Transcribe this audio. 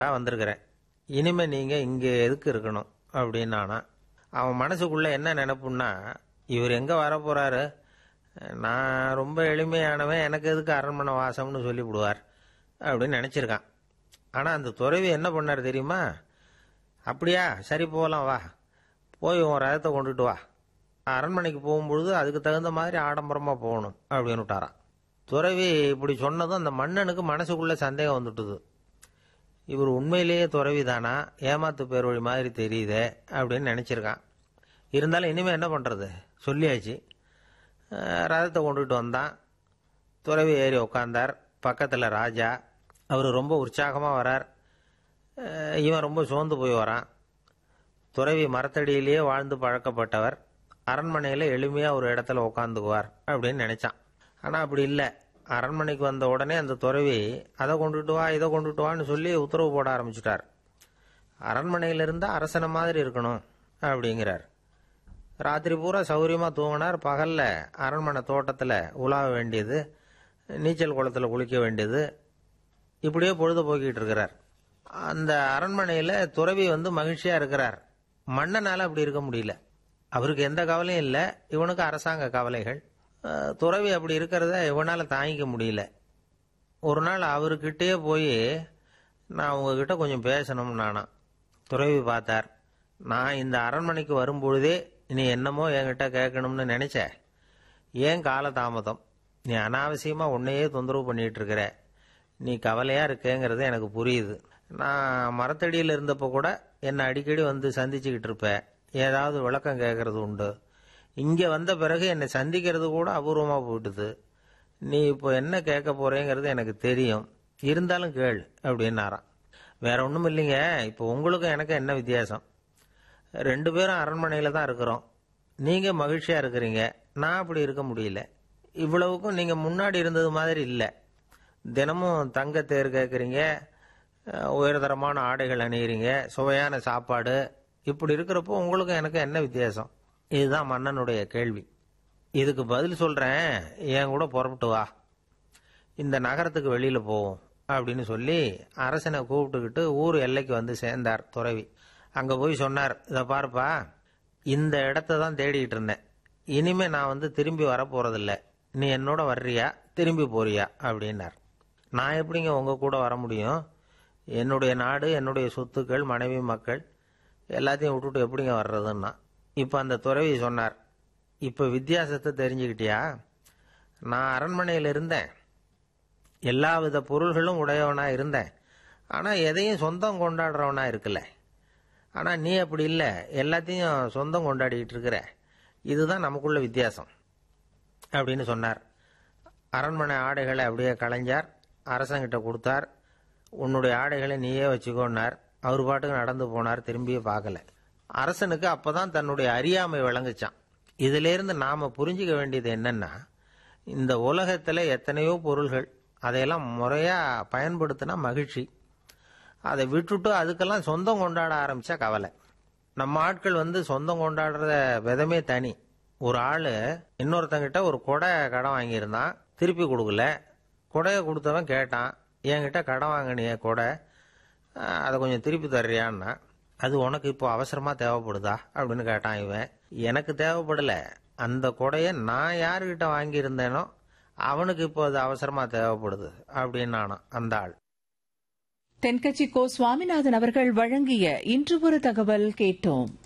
வந்திருக்கிறேன் இனிமே நீங்க இங்க எதுக்கு இருக்கணும் அப்படின்னானா அவன் மனசுக்குள்ள என்ன நினைப்புன்னா இவர் எங்க வர போறாரு நான் ரொம்ப எளிமையானவன் எனக்கு எதுக்கு அரண்மனை வாசம்னு சொல்லி விடுவார் அப்படின்னு நினைச்சிருக்கான் ஆனா அந்த துறவி என்ன பண்ணார் தெரியுமா அப்படியா சரி போகலாம் வா போய் உன் ரதத்தை கொண்டுட்டு வா அரண்மனைக்கு போகும்பொழுது அதுக்கு தகுந்த மாதிரி ஆடம்பரமா போகணும் அப்படின்னு விட்டாராம் துறவி இப்படி சொன்னதும் அந்த மன்னனுக்கு மனசுக்குள்ள சந்தேகம் வந்துட்டுது இவர் உண்மையிலேயே துறவி தானா ஏமாத்து பேர் வழி மாதிரி தெரியுதே அப்படின்னு நினைச்சிருக்கான் இருந்தாலும் இனிமே என்ன பண்றது சொல்லியாச்சு அஹ் ரதத்தை கொண்டுட்டு வந்தான் துறவி ஏறி உட்காந்தார் பக்கத்துல ராஜா அவர் ரொம்ப உற்சாகமா வரார் அஹ் இவன் ரொம்ப சோர்ந்து போய் வரான் துறவி மரத்தடியிலேயே வாழ்ந்து பழக்கப்பட்டவர் அரண்மனையில எளிமையா ஒரு இடத்துல உட்காந்துக்குவார் அப்படின்னு நினைச்சான் ஆனா அப்படி இல்லை அரண்மனைக்கு வந்த உடனே அந்த துறவி அதை கொண்டுட்டு வா இதை கொண்டுட்டு வான்னு சொல்லி உத்தரவு போட ஆரம்பிச்சிட்டார் அரண்மனையில இருந்தா அரசனை மாதிரி இருக்கணும் அப்படிங்கிறார் ராத்திரி பூரா சௌரியமா தூங்கினார் பகல்ல அரண்மனை தோட்டத்துல உலாவ வேண்டியது நீச்சல் குளத்துல குளிக்க வேண்டியது இப்படியே பொழுது போக்கிட்டு இருக்கிறார் அந்த அரண்மனையில துறவி வந்து மகிழ்ச்சியா இருக்கிறார் மன்னனால அப்படி இருக்க முடியல அவருக்கு எந்த கவலையும் இல்லை இவனுக்கு அரசாங்க கவலைகள் அஹ், துறவி அப்படி இருக்கிறத இவனால தாங்கிக்க முடியல ஒரு நாள் அவர்கிட்டயே போய் நான் உங்ககிட்ட கொஞ்சம் பேசணும் நானா துறவி பார்த்தார் நான் இந்த அரண்மனைக்கு வரும்பொழுதே நீ என்னமோ என்கிட்ட கேட்கணும்னு நினைச்ச ஏன் காலதாமதம் நீ அனாவசியமா உன்னையே தொந்தரவு பண்ணிட்டு இருக்கிற நீ கவலையா இருக்கேங்கிறது எனக்கு புரியுது நான் மரத்தடியில் இருந்தப்போ கூட என்னை அடிக்கடி வந்து சந்திச்சுக்கிட்டு இருப்ப ஏதாவது விளக்கம் கேட்கறது உண்டு இங்க வந்த பிறகு என்னை சந்திக்கிறது கூட அபூர்வமா போயிட்டுது நீ இப்போ என்ன கேட்க போறேங்கிறது எனக்கு தெரியும் இருந்தாலும் கேள் அப்படின்னாராம் வேற ஒன்றும் இல்லைங்க இப்போ உங்களுக்கும் எனக்கு என்ன வித்தியாசம் ரெண்டு பேரும் அரண்மனையில தான் இருக்கிறோம் நீங்க மகிழ்ச்சியா இருக்கிறீங்க நான் அப்படி இருக்க முடியல இவ்வளவுக்கும் நீங்க முன்னாடி இருந்தது மாதிரி இல்லை தினமும் தங்க தேர் கேட்குறீங்க உயர்தரமான ஆடைகள் அணியிறீங்க சுவையான சாப்பாடு இப்படி இருக்கிறப்போ உங்களுக்கும் எனக்கு என்ன வித்தியாசம் இதுதான் மன்னனுடைய கேள்வி இதுக்கு பதில் சொல்றேன் என் கூட புறப்பட்டு வா இந்த நகரத்துக்கு வெளியில போவோம் அப்படின்னு சொல்லி அரசனை கூப்பிட்டுக்கிட்டு ஊர் எல்லைக்கு வந்து சேர்ந்தார் துறவி அங்க போய் சொன்னார் இதை பாருப்பா இந்த இடத்த தான் தேடிட்டு இருந்தேன் இனிமே நான் வந்து திரும்பி வர போறதில்ல நீ என்னோட வர்றியா திரும்பி போறியா அப்படின்னார் நான் எப்படிங்க உங்க கூட வர முடியும் என்னுடைய நாடு என்னுடைய சொத்துக்கள் மனைவி மக்கள் எல்லாத்தையும் விட்டுட்டு எப்படிங்க வர்றதுன்னா இப்ப அந்த துறவி சொன்னார் இப்ப வித்தியாசத்தை தெரிஞ்சுக்கிட்டியா நான் அரண்மனையில் இருந்தேன் எல்லா வித பொருள்களும் உடையவனா இருந்தேன் ஆனா எதையும் சொந்தம் கொண்டாடுறவனா இருக்கல ஆனா நீ அப்படி இல்லை எல்லாத்தையும் சொந்தம் கொண்டாடிட்டு இருக்கிற இதுதான் நமக்குள்ள வித்தியாசம் அப்படின்னு சொன்னார் அரண்மனை ஆடைகளை அப்படியே களைஞ்சார் அரசங்கிட்ட கொடுத்தார் உன்னுடைய ஆடைகளை நீயே வச்சுக்கோன்னார் அவர் பாட்டுக்கு நடந்து போனார் திரும்பியே பார்க்கல அரசனுக்கு அப்பதான் தன்னுடைய அறியாமை விளங்குச்சான் இதுல இருந்து நாம புரிஞ்சுக்க வேண்டியது என்னன்னா இந்த உலகத்துல எத்தனையோ பொருள்கள் அதையெல்லாம் முறையா பயன்படுத்தினா மகிழ்ச்சி அதை விட்டுட்டு அதுக்கெல்லாம் சொந்தம் கொண்டாட ஆரம்பிச்சா கவலை நம்ம ஆட்கள் வந்து சொந்தம் கொண்டாடுற விதமே தனி ஒரு ஆளு இன்னொருத்தங்கிட்ட ஒரு கொடை கடன் வாங்கியிருந்தான் திருப்பி கொடுக்கல கொடையை கொடுத்தவன் கேட்டான் என்கிட்ட கடன் வாங்கினிய கொடை அஹ், அதை கொஞ்சம் திருப்பி தர்றியான்னா அது உனக்கு இப்போ அவசரமா தேவைப்படுதா அப்படின்னு கேட்டான் இவன் எனக்கு தேவைப்படல அந்த கொடையை நான் யாருக்கிட்ட வாங்கியிருந்தேனோ அவனுக்கு இப்போ அது அவசரமா தேவைப்படுது அப்படின்னு அந்த ஆள் தென்கட்சி கோ சுவாமிநாதன் அவர்கள் வழங்கிய இன்று ஒரு தகவல் கேட்டோம்